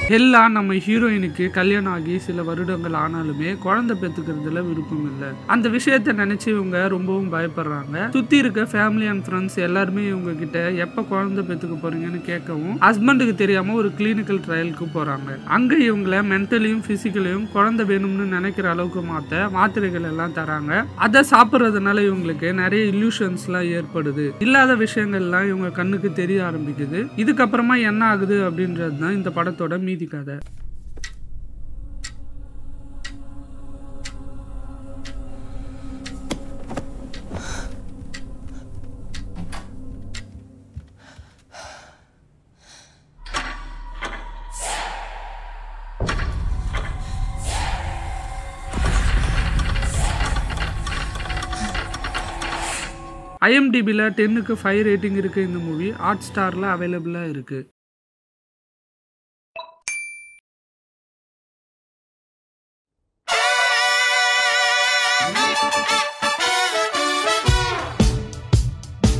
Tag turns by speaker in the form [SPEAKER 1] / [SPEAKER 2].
[SPEAKER 1] எல்லாம் நம்ம ஹீரோயினுக்கு கல்யாணம் ஆகி சில வருடங்கள் ஆனாலுமே குழந்தை பெற்றுக்கிறதுல விருப்பம் இல்லை அந்த விஷயத்த நினைச்சு இவங்க ரொம்பவும் பயப்படுறாங்க சுத்தி இருக்க ஃபேமிலி அண்ட் ஃப்ரெண்ட்ஸ் எல்லாருமே இவங்க கிட்ட எப்ப குழந்தை பெற்றுக்க போறீங்கன்னு கேட்கவும் ஹஸ்பண்டுக்கு தெரியாம ஒரு கிளினிக்கல் ட்ரையலுக்கு போறாங்க அங்க இவங்கள மென்டலியும் பிசிக்கலையும் குழந்தை வேணும்னு நினைக்கிற அளவுக்கு மாத்த மாத்திரைகள் எல்லாம் தராங்க அதை சாப்பிட்றதுனால இவங்களுக்கு நிறைய இல்யூஷன்ஸ்லாம் ஏற்படுது இல்லாத விஷயங்கள்லாம் இவங்க கண்ணுக்கு தெரிய ஆரம்பிக்குது இதுக்கப்புறமா என்ன ஆகுது அப்படின்றது தான் இந்த படத்தோட மீதி கதை ஐஎம்டிபியில் டென்னுக்கு ஃபைவ் ரேட்டிங் இருக்குது இந்த மூவி ஹாட் ஸ்டாரில் அவைலபிளாக இருக்குது
[SPEAKER 2] Thank you.